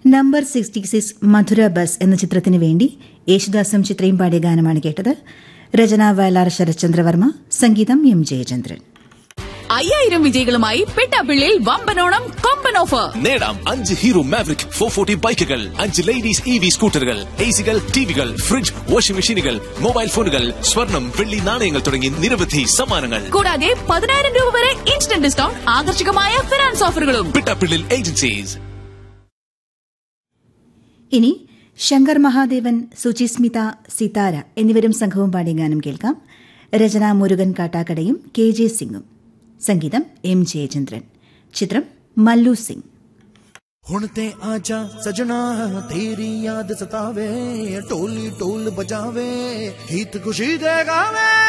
number sixty six Madhura bus എന്ന ചിത്രത്തിനു വേണ്ടി യേശുദാസും ചിത്രയും പാടിയ ഗാനമാണ് കേട്ടത് രചന വയലാർ ശരത്ചന്ദ്രവർമ്മ സംഗീതം എം ജയചന്ദ്രൻ അയ്യായിരം വിജയികളുമായി പെട്ടാപ്പിള്ളിയിൽ വമ്പനോണം കൊമ്പൻ ഓഫർ നേടാം അഞ്ച് ഹീറോ മാവറിക് ഫോർ ഫോർട്ടി ബൈക്കുകൾ അഞ്ച് ലേഡീസ് ഇ വി സ്കൂട്ടറുകൾ എ സികൾ ടിവികൾ ഫ്രിഡ്ജ് വാഷിംഗ് മെഷീനുകൾ മൊബൈൽ ഫോണുകൾ സ്വർണം വെള്ളി നാണയങ്ങൾ തുടങ്ങി നിരവധി സമ്മാനങ്ങൾ കൂടാതെ പതിനായിരം രൂപ വരെ ഇൻസ്റ്റന്റ് ഡിസ്കൗണ്ട് ആകർഷകമായ ഫിനാൻസ് ഓഫറുകളും പിട്ടാപ്പിള്ളിൽ ഏജൻസീസ് ഇനി ശങ്കർ മഹാദേവൻ സുചിസ്മിത സിതാര എന്നിവരും സംഘവും പാടിയ ഗാനം കേൾക്കാം രചന മുരുകൻ കാട്ടാക്കടയും കെ ജെ സിംഗും സംഗീതം എം ജയചന്ദ്രൻ ചിത്രം മല്ലു സിംഗ് ਹੁਣ ਤੇ ਆਜਾ ਸਜਣਾ ਤੇਰੀ ਯਾਦ ਸਤਾਵੇ ਢੋਲੀ ਢੋਲ ਬਜਾਵੇ ਹੀਤ ਖੁਸ਼ੀ ਦੇ ਗਾਵੇ